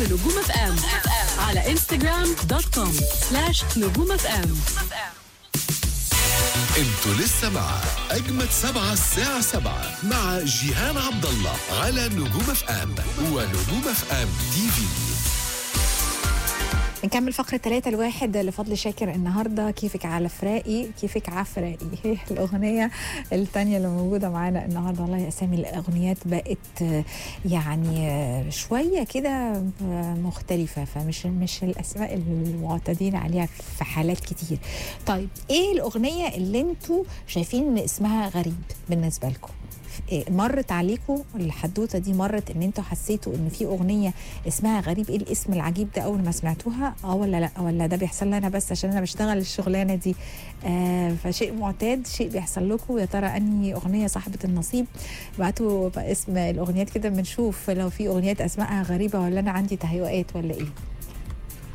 نجوم اف ام على انستغرام دوت كوم سلاش نجوم اف ام انتوا لسه مع اجمد سبعة الساعة سبعة مع جيهان عبد الله على نجوم اف ام ونجوم اف ام تي في نكمل فقرة ثلاثة الواحد لفضل شاكر النهاردة كيفك على فراقي كيفك عفراقي هي الأغنية الثانية اللي موجودة معانا النهاردة والله أسامي الأغنيات بقت آه، يعني آه، شوية كده آه، مختلفة فمش مش الأسماء المعتادين عليها في حالات كتير طيب إيه الأغنية اللي انتوا شايفين إن اسمها غريب بالنسبة لكم إيه، مرت عليكم الحدوته دي مرت ان انتوا حسيتوا ان في اغنيه اسمها غريب ايه الاسم العجيب ده اول ما سمعتوها اه ولا لا ولا ده بيحصل لي انا بس عشان انا بشتغل الشغلانه دي آه فشيء معتاد شيء بيحصل لكم يا ترى انهي اغنيه صاحبه النصيب بعتوا بقى اسم الاغنيات كده بنشوف لو في اغنيات اسمائها غريبه ولا انا عندي تهيؤات ولا ايه